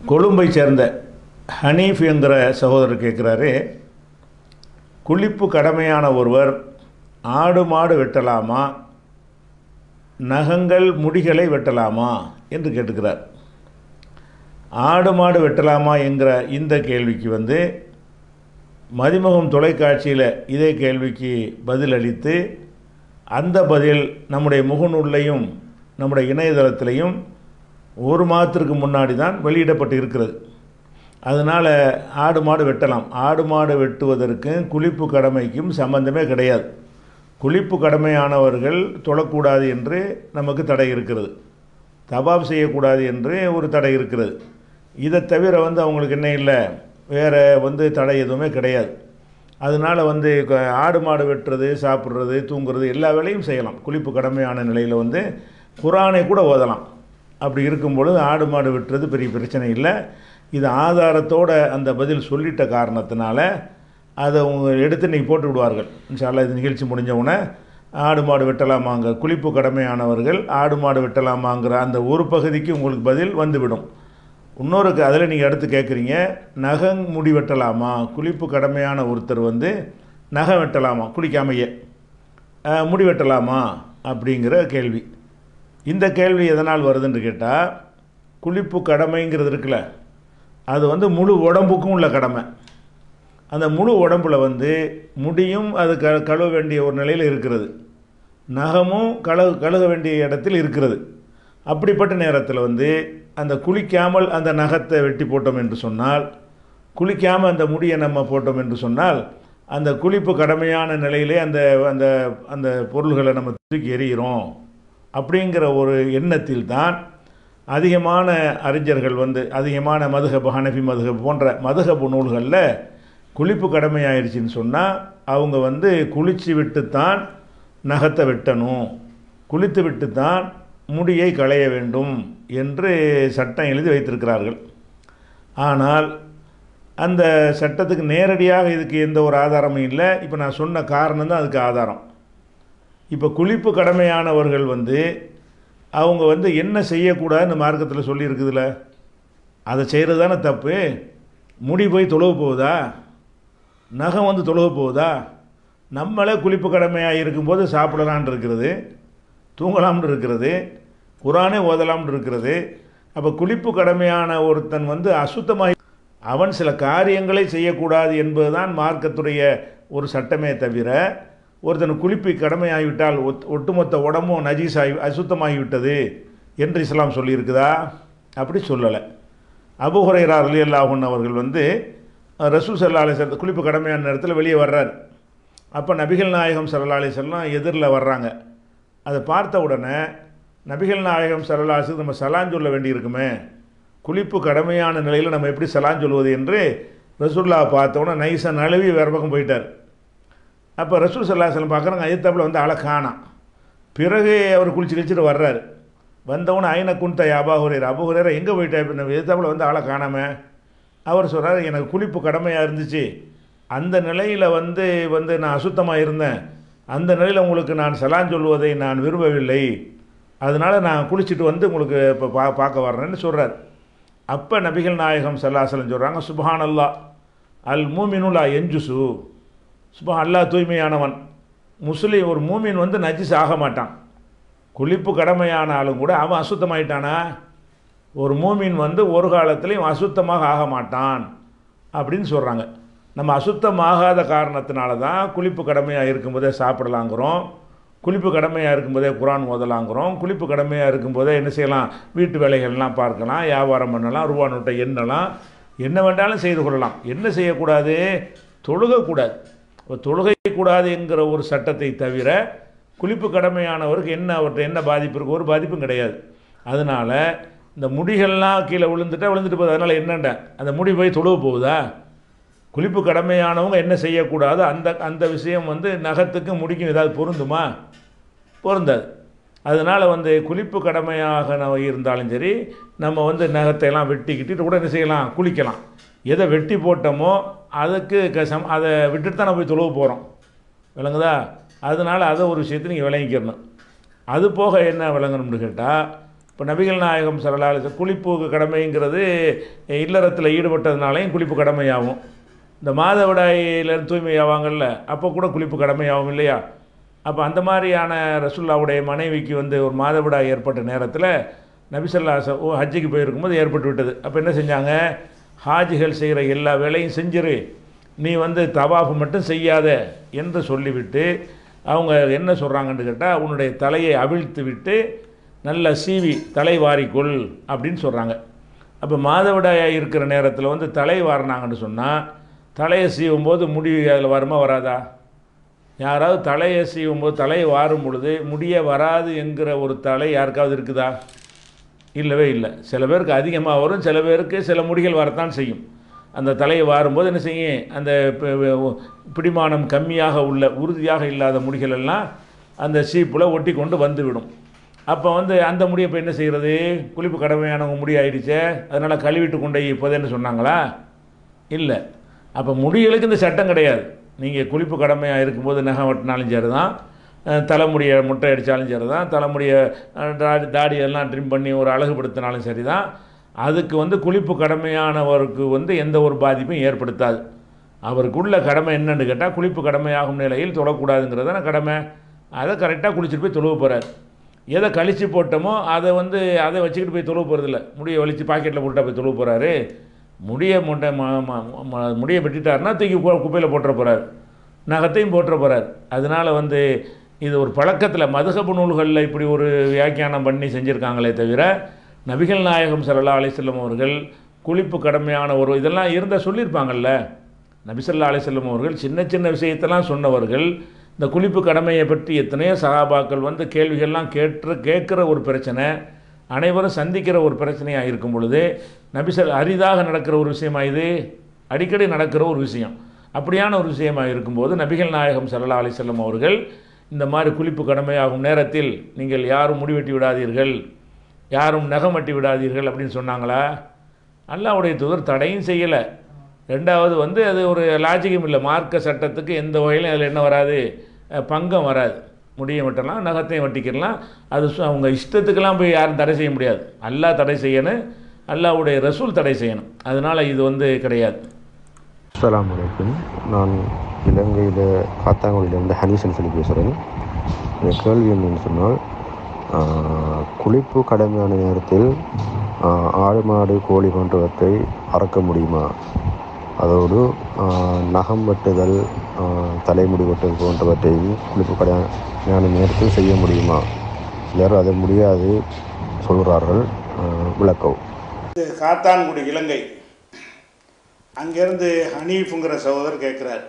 கொழும்பை சேர்ந்த ஹனீஃப் என்கிற சகோதரர் கேட்குறாரு குளிப்பு கடமையான ஒருவர் ஆடு மாடு வெட்டலாமா நகங்கள் முடிகளை வெட்டலாமா என்று கேட்டுக்கிறார் ஆடு மாடு வெட்டலாமா என்கிற இந்த கேள்விக்கு வந்து மதிமுகம் தொலைக்காட்சியில் இதே கேள்விக்கு பதிலளித்து அந்த பதில் நம்முடைய முகநூல்லையும் நம்முடைய இணையதளத்திலையும் ஒரு மாதத்திற்கு முன்னாடி தான் வெளியிடப்பட்டு இருக்கிறது அதனால் ஆடு மாடு வெட்டலாம் ஆடு மாடு வெட்டுவதற்கும் குளிப்பு கடமைக்கும் சம்பந்தமே கிடையாது குளிப்பு கடமையானவர்கள் தொழக்கூடாது என்று நமக்கு தடை இருக்கிறது தபாப் செய்யக்கூடாது என்று ஒரு தடை இருக்கிறது இதை தவிர வந்து அவங்களுக்கு என்ன இல்லை வேறு வந்து தடை எதுவுமே கிடையாது அதனால் வந்து க- ஆடு மாடு வெட்டுறது சாப்பிட்றது தூங்குறது எல்லா வேலையும் செய்யலாம் குளிப்பு கடமையான நிலையில் வந்து குரானை கூட ஓதலாம் அப்படி இருக்கும் பொழுது ஆடு மாடு வெட்டுறது பெரிய பிரச்சனை இல்லை இது ஆதாரத்தோட அந்த பதில் சொல்லிட்ட காரணத்தினால அதை அவங்க எடுத்து இன்றைக்கி போட்டு விடுவார்கள் இன்ஷால்லா இது நிகழ்ச்சி முடிஞ்ச உடனே ஆடு மாடு வெட்டலாமாங்க குளிப்பு கடமையானவர்கள் ஆடு மாடு வெட்டலாமாங்கிற அந்த ஒரு பகுதிக்கு உங்களுக்கு பதில் வந்துவிடும் இன்னொருக்கு அதில் நீங்கள் அடுத்து கேட்குறீங்க நகம் முடி வெட்டலாமா குளிப்பு கடமையான ஒருத்தர் வந்து நகம் வெட்டலாமா குளிக்காமையே அஹ், முடி வெட்டலாமா அப்படிங்கிற கேள்வி இந்த கேள்வி எதனால் வருதுன்னு கேட்டால் குளிப்பு கடமைங்கிறது இருக்குல்ல அது வந்து முழு உடம்புக்கும் உள்ள கடமை அந்த முழு உடம்புல வந்து முடியும் அது க கழுவ வேண்டிய ஒரு நிலையில் இருக்கிறது நகமும் கழுவு கழுக வேண்டிய இடத்தில் இருக்கிறது அப்படிப்பட்ட நேரத்தில் வந்து அந்த குளிக்காமல் அந்த நகத்தை வெட்டி போட்டோம் என்று சொன்னால் குளிக்காமல் அந்த முடியை நம்ம போட்டோம் என்று சொன்னால் அந்த குளிப்பு கடமையான நிலையிலே அந்த அந்த அந்த பொருள்களை நம்ம தூக்கி எறிகிறோம் அப்படிங்கிற ஒரு எண்ணத்தில் தான் அதிகமான அறிஞர்கள் வந்து அதிகமான மதுகபு ஹனஃபி மதுகபு போன்ற மதுகபு நூல்களில் குளிப்பு கடமையாயிருச்சுன்னு சொன்னால் அவங்க வந்து குளித்து விட்டுத்தான் நகத்தை வெட்டணும் குளித்து விட்டுத்தான் முடியை களைய வேண்டும் என்று சட்டம் எழுதி வைத்திருக்கிறார்கள் ஆனால் அந்த சட்டத்துக்கு நேரடியாக இதுக்கு எந்த ஒரு ஆதாரமும் இல்லை இப்போ நான் சொன்ன காரணம் தான் அதுக்கு ஆதாரம் இப்போ குளிப்பு கடமையானவர்கள் வந்து அவங்க வந்து என்ன செய்யக்கூடாதுன்னு மார்க்கத்தில் சொல்லியிருக்குதுல அதை செய்கிறது தானே தப்பு முடி போய் தொழுவு போகுதா நகம் வந்து தொழுவு போகுதா நம்மளே குளிப்பு கடமையாக இருக்கும்போது சாப்பிடலாம்னு இருக்கிறது தூங்கலாம்னு இருக்கிறது குரானே ஓதலாம்னு இருக்கிறது அப்போ குளிப்பு கடமையான ஒருத்தன் வந்து அசுத்தமாக அவன் சில காரியங்களை செய்யக்கூடாது என்பதுதான் மார்க்கத்துடைய ஒரு சட்டமே தவிர ஒருத்தன் குளிப்பு கடமையாகிவிட்டால் ஒத் ஒட்டுமொத்த உடம்பும் நஜீஸ் ஆகி அசுத்தமாகிவிட்டது என்று இஸ்லாம் சொல்லியிருக்குதா அப்படி சொல்லலை அபுஹுரைரா அலி அல்லாஹன் அவர்கள் வந்து ரசூல் சல்லா அலி குளிப்பு கடமையான நேரத்தில் வெளியே வர்றார் அப்போ நபிகள் நாயகம் சல்லா அலி செல்லம் எதிரில் வர்றாங்க அதை பார்த்த உடனே நபிகள் நாயகம் சல்லா அலி நம்ம சலான் சொல்ல வேண்டியிருக்குமே குளிப்பு கடமையான நிலையில் நம்ம எப்படி சலான் சொல்வது என்று ரசூல்லா பார்த்த உடனே நைஸாக நழுவி வேறு பக்கம் போயிட்டார் அப்போ ரசூல் சல்லாஹலம் பார்க்குறாங்க ஐயத்தாப்பில் வந்து ஆளை காணாம் பிறகு அவர் குளிச்சு கழிச்சிட்டு வர்றாரு வந்தவொடனே ஐன குன்த அபாஹுரேர் அபுஹுரேர் எங்கே போயிட்டா இப்போ நம்ம எதிர்த்தாப்பில் வந்து ஆளை காணாம அவர் சொல்கிறார் எனக்கு குளிப்பு கடமையாக இருந்துச்சு அந்த நிலையில் வந்து வந்து நான் அசுத்தமாக இருந்தேன் அந்த நிலையில் உங்களுக்கு நான் சலான் சொல்வதை நான் விரும்பவில்லை அதனால் நான் குளிச்சுட்டு வந்து உங்களுக்கு இப்போ பா பார்க்க வர்றேன்னு சொல்கிறார் அப்போ நபிகள் நாயகம் சல்லாசலம் சொல்கிறாங்க சுபஹான் அல்லா அல் மூமினுல்லா எஞ்சுசு சுபா அல்லாஹ் தூய்மையானவன் முஸ்லீம் ஒரு மூமின் வந்து நஜிஸ் ஆக மாட்டான் குளிப்பு கடமையான ஆளும் கூட அவன் அசுத்தமாயிட்டானா ஒரு மூமின் வந்து ஒரு காலத்துலேயும் அசுத்தமாக ஆக மாட்டான் அப்படின்னு சொல்கிறாங்க நம்ம அசுத்தமாகாத காரணத்தினால தான் குளிப்பு கடமையாக இருக்கும்போதே சாப்பிடலாங்கிறோம் குளிப்பு கடமையாக இருக்கும்போதே குரான் ஓதலாங்கிறோம் குளிப்பு கடமையாக இருக்கும்போதே என்ன செய்யலாம் வீட்டு வேலைகள்லாம் பார்க்கலாம் வியாபாரம் பண்ணலாம் ரூபா நோட்டை எண்ணலாம் என்ன வேண்டாலும் செய்து கொள்ளலாம் என்ன செய்யக்கூடாது தொழுகக்கூடாது இப்போ தொழுகை கூடாது என்கிற ஒரு சட்டத்தை தவிர குளிப்பு கடமையானவருக்கு என்ன அவர்கிட்ட என்ன பாதிப்பு இருக்குது ஒரு பாதிப்பும் கிடையாது அதனால் இந்த முடிகள்லாம் கீழே விழுந்துட்டா விழுந்துட்டு போகுது அதனால் என்னண்ட அந்த முடி போய் தொழுவு போகுதா குளிப்பு கடமையானவங்க என்ன செய்யக்கூடாது அந்த அந்த விஷயம் வந்து நகத்துக்கும் முடிக்கும் ஏதாவது பொருந்துமா பொருந்தாது அதனால் வந்து குளிப்பு கடமையாக நம்ம இருந்தாலும் சரி நம்ம வந்து நகத்தை எல்லாம் வெட்டிக்கிட்டு கூட என்ன செய்யலாம் குளிக்கலாம் எதை வெட்டி போட்டோமோ அதுக்கு க சம் அதை விட்டுட்டு தான் நம்ம போய் தொழுவ போகிறோம் விளங்குதா அதனால் அதை ஒரு விஷயத்தை நீங்கள் விளங்கிக்கிறணும் அது போக என்ன விளங்கணும்னு கேட்டால் இப்போ நபிகள் நாயகம் சரலாலு குளிப்பு கடமைங்கிறது இல்லறத்தில் ஈடுபட்டதுனாலையும் குளிப்பு கடமையாகும் இந்த மாதவிடாயிலேருந்து தூய்மையாவாங்கல்ல அப்போ கூட குளிப்பு கடமையாகும் இல்லையா அப்போ அந்த மாதிரியான ரசுல்லாவுடைய மனைவிக்கு வந்து ஒரு மாதவிடாய் ஏற்பட்ட நேரத்தில் நபிசல்லா ச- ஓ ஹஜ்ஜிக்கு போயிருக்கும்போது ஏற்பட்டு விட்டது அப்போ என்ன செஞ்சாங்க ஹாஜிகள் செய்கிற எல்லா வேலையும் செஞ்சிரு நீ வந்து தவாஃப் மட்டும் செய்யாத என்று சொல்லிவிட்டு அவங்க என்ன சொல்கிறாங்கன்னு கேட்டால் உன்னுடைய தலையை அவிழ்த்து விட்டு நல்ல சீவி தலை வாரிக்கொள் அப்படின்னு சொல்கிறாங்க அப்போ மாதவிடாயாக இருக்கிற நேரத்தில் வந்து தலை வாரினாங்கன்னு சொன்னால் தலையை சீவும் போது முடி அதில் வருமா வராதா யாராவது தலையை சீவும் போது தலையை வாரும் பொழுது முடிய வராது என்கிற ஒரு தலை யாருக்காவது இருக்குதா இல்லவே இல்லை சில பேருக்கு அதிகமாக வரும் சில பேருக்கு சில முடிகள் வரத்தான் செய்யும் அந்த தலையை வாரும்போது என்ன செய்யும் அந்த பி- பி- பிடிமானம் கம்மியாக உள்ள உறுதியாக இல்லாத முடிகள் எல்லாம் அந்த சீப்பில் ஒட்டி கொண்டு வந்துவிடும் அப்போ வந்து அந்த முடியை இப்போ என்ன செய்கிறது குளிப்பு கடமையானவங்க முடி ஆயிடுச்சே அதனால் கழுவிட்டு கொண்டு இப்போதேன்னு சொன்னாங்களா இல்லை அப்போ முடிகளுக்கு இந்த சட்டம் கிடையாது நீங்கள் குளிப்பு கடமையாக இருக்கும்போது நகம் வெட்டினாலும் சரி தான் அஹ், தலைமுடியை முட்டை அடித்தாலும் சரி தான் தலைமுடியை அஹ், தாடி தாடியெல்லாம் ட்ரிம் பண்ணி ஒரு அழகுபடுத்தினாலும் சரி தான் அதுக்கு வந்து குளிப்பு கடமையானவருக்கு வந்து எந்த ஒரு பாதிப்பும் ஏற்படுத்தாது அவருக்குள்ள கடமை என்னன்னு கேட்டால் குளிப்பு கடமையாகும் நிலையில் தொடக்கூடாதுங்கிறது தானே கடமை அதை கரெக்டாக குளிச்சுட்டு போய் தொழுவ போகிறார் எதை கழிச்சு போட்டோமோ அதை வந்து அதை வச்சுக்கிட்டு போய் தொழுவ போகிறதில்ல முடியை வலிச்சு பாக்கெட்டில் போட்டுட்டா போய் தொழுவ போகிறாரு முடியை முட்டை ம ம- ம- முடியை வெட்டிட்டாருன்னா தூக்கி குப்பையில் போட்டுற போகிறார் நகத்தையும் போட்டுற போகிறார் அதனால் வந்து இது ஒரு பழக்கத்தில் மதுகபு நூல்களில் இப்படி ஒரு வியாக்கியானம் பண்ணி செஞ்சுருக்காங்களே தவிர நபிகள் நாயகம் ஸல்லல்லாஹு அலைஹி வஸல்லம் அவர்கள் குளிப்பு கடமையான ஒரு இதெல்லாம் இருந்தால் சொல்லியிருப்பாங்கல்ல நபிசல்லா அலிசல்லம் அவர்கள் சின்ன சின்ன விஷயத்தெல்லாம் சொன்னவர்கள் இந்த குளிப்பு கடமையை பற்றி எத்தனையோ சகாபாக்கள் வந்து கேள்விகள்லாம் கேட்டு கேட்குற ஒரு பிரச்சனை அனைவரும் சந்திக்கிற ஒரு பிரச்சனையாக இருக்கும் பொழுது நபிசல் அரிதாக நடக்கிற ஒரு விஷயமா இது அடிக்கடி நடக்கிற ஒரு விஷயம் அப்படியான ஒரு விஷயமாக இருக்கும்போது நபிகள் நாயகம் ஸல்லல்லாஹு அலைஹி வஸல்லம் அவர்கள் இந்த மாதிரி குளிப்பு கடமையாகும் நேரத்தில் நீங்கள் யாரும் முடிவெட்டி விடாதீர்கள் யாரும் நகம் வெட்டி விடாதீர்கள் அப்படின்னு சொன்னாங்களா அல்லாஹ்வுடைய தூதர் தடையும் செய்யலை ரெண்டாவது வந்து அது ஒரு லாஜிக்கும் இல்லை மார்க்க சட்டத்துக்கு எந்த வகையிலும் அதில் என்ன வராது அஹ், பங்கம் வராது முடியை வெட்டலாம் நகத்தையும் வெட்டிக்கிடலாம் அது சு- அவங்க இஷ்டத்துக்கெல்லாம் போய் யாரும் தடை செய்ய முடியாது அல்லாஹ் தடை செய்யணும் அல்லாஹ்வுடைய ரசூல் தடை செய்யணும் அதனால் இது வந்து கிடையாது அஸ்ஸலாமு அலைக்கும் நான் இலங்கையில் காத்தாங்குடியிலேருந்து ஹனீசன் சொல்லி பேசுகிறேன் என் கேள்வி என்னன்னு சொன்னால் ஆஹ், குளிப்பு கடமையான நேரத்தில் ஆஹ், ஆடு மாடு கோழி போன்றவற்றை அறக்க முடியுமா அதோடு ஆஹ், நகம் வெட்டுதல் ஆஹ், தலைமுடி வெட்டுதல் போன்றவற்றை குளிப்பு கடமையான நேரத்தில் செய்ய முடியுமா சிலர் அது முடியாது சொல்கிறார்கள் ஆஹ், விளக்கவும் இது காத்தான்குடி இலங்கை அங்கேருந்து ஹனீஃபுங்கிற சகோதரர் கேட்குறார்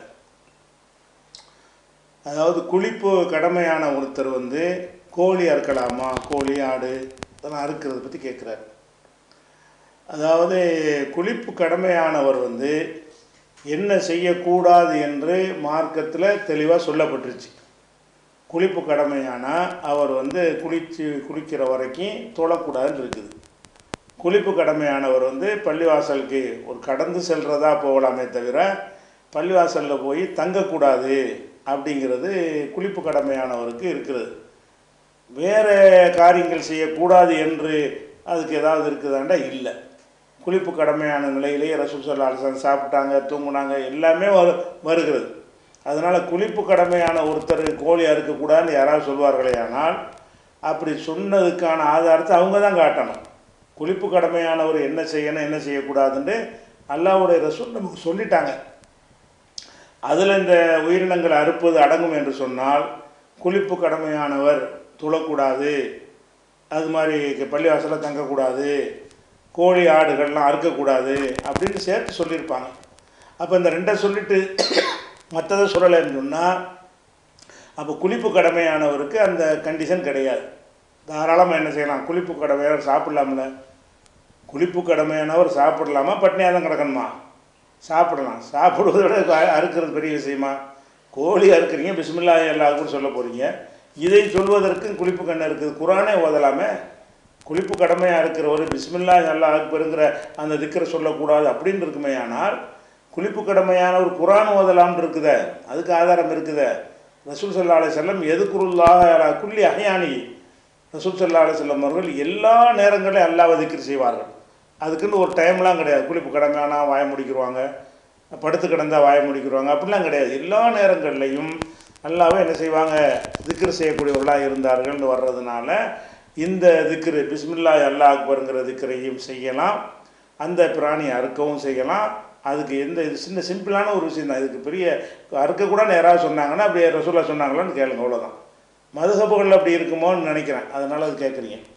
அதாவது குளிப்பு கடமையான ஒருத்தர் வந்து கோழி அறுக்கலாமா கோழி ஆடு இதெல்லாம் அறுக்கிறத பற்றி கேட்குறாரு அதாவது குளிப்பு கடமையானவர் வந்து என்ன செய்யக்கூடாது என்று மார்க்கத்தில் தெளிவாக சொல்லப்பட்டுருச்சு குளிப்பு கடமையானா அவர் வந்து குளிச்சு குளிக்கிற வரைக்கும் தொழக்கூடாதுன்னு இருக்குது குளிப்பு கடமையானவர் வந்து பள்ளிவாசலுக்கு ஒரு கடந்து செல்றதா போகலாமே தவிர பள்ளிவாசலில் போய் தங்கக்கூடாது அப்படிங்கிறது குளிப்பு கடமையானவருக்கு இருக்கிறது வேறு காரியங்கள் செய்யக்கூடாது என்று அதுக்கு ஏதாவது இருக்குதாண்டா இல்லை குளிப்பு கடமையான நிலையிலேயே ரசூல் சல்லா அலிஸ்லாம் சாப்பிட்டாங்க தூங்குனாங்க எல்லாமே வரு வருகிறது அதனால் குளிப்பு கடமையான ஒருத்தர் கோழி அறுக்கக்கூடாதுன்னு யாராவது சொல்வார்களே ஆனால் அப்படி சொன்னதுக்கான ஆதாரத்தை அவங்க தான் காட்டணும் குளிப்பு கடமையானவர் என்ன செய்யணும் என்ன செய்யக்கூடாதுன்னு அல்லாஹ்வுடைய ரசூல் நமக்கு சொல்லிட்டாங்க அதில் இந்த உயிரினங்களை அறுப்பது அடங்கும் என்று சொன்னால் குளிப்பு கடமையானவர் துளக்கூடாது அது மாதிரி பள்ளிவாசலில் தங்கக்கூடாது கோழி ஆடுகள்லாம் அறுக்கக்கூடாது அப்படின்னு சேர்த்து சொல்லியிருப்பாங்க அப்போ இந்த ரெண்டை சொல்லிட்டு மற்றதை சொல்லலைன்னு சொன்னால் அப்போ குளிப்பு கடமையானவருக்கு அந்த கண்டிஷன் கிடையாது தாராளமாக என்ன செய்யலாம் குளிப்பு கடமையானவர் சாப்பிடலாம்ல குளிப்பு கடமையானவர் சாப்பிடலாமா பட்னியாக தான் கிடக்கணுமா சாப்பிடலாம் சாப்பிடுவதை விட அ- அறுக்கிறது பெரிய விஷயமா கோழி அறுக்கிறீங்க பிஸ்மில்லா எல்லாருக்கும் சொல்ல போகிறீங்க இதை சொல்வதற்கும் குளிப்பு கண்ணு இருக்குது குரானே ஓதலாமே குளிப்பு கடமையாக இருக்கிறவர் பிஸ்மில்லா அல்லா அக்பருங்கிற அந்த திக்கரை சொல்லக்கூடாது அப்படின்னு இருக்குமே ஆனால் குளிப்பு கடமையான ஒரு குரான் ஓதலாம்னு இருக்குதே அதுக்கு ஆதாரம் இருக்குதே ரசூல் சல்லா அலைஹி வஸல்லம் எதுக்குருல்லாஹ் அலா குல்லி அஹ்யானி ரசூல் சல்லா அலுவலம் அவர்கள் எல்லா நேரங்களையும் அல்லாஹ் திக்ர் செய்வார்கள் அதுக்குன்னு ஒரு டைம்லாம் கிடையாது குளிப்பு கடமையானா வாய முடிக்கிடுவாங்க படுத்து கிடந்தா வாய முடிக்கிடுவாங்க அப்படிலாம் கிடையாது எல்லா நேரங்கள்லையும் அல்லாவே என்ன செய்வாங்க திக்ர் செய்யக்கூடியவர்களாக இருந்தார்கள்னு வர்றதுனால இந்த திக்ரு பிஸ்மில்லா அல்லா அக்பருங்கிற திக்ரையும் செய்யலாம் அந்த பிராணியை அறுக்கவும் செய்யலாம் அதுக்கு எந்த இது சின்ன சிம்பிளான ஒரு விஷயம் தான் இதுக்கு பெரிய அறுக்கக்கூடாது யாராவது சொன்னாங்கன்னா அப்படியே ரசூலா சொன்னாங்களான்னு கேளுங்க அவ்வளோதான் மதுகப்புகளில் அப்படி இருக்குமோன்னு நினைக்கிறேன் அதனால் அது கேட்குறீங்க